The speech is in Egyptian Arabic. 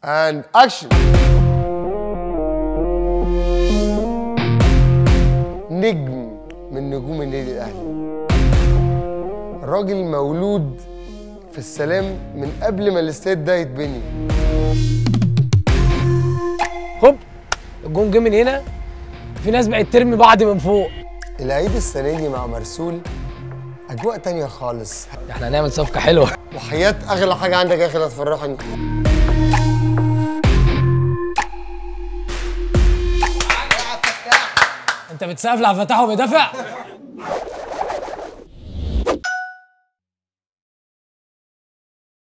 and action نجم من نجوم النادي الاهلي راجل مولود في السلام من قبل ما الاستاد ده يتبني هوب الجون جه من هنا في ناس بقت ترمي بعض من فوق العيد السنه دي مع مرسول اجواء تانية خالص احنا هنعمل صفقه حلوه وحياة اغلى حاجه عندك يا اخي لا تفرحني انت بتسقف لعبد الفتاح وبيدافع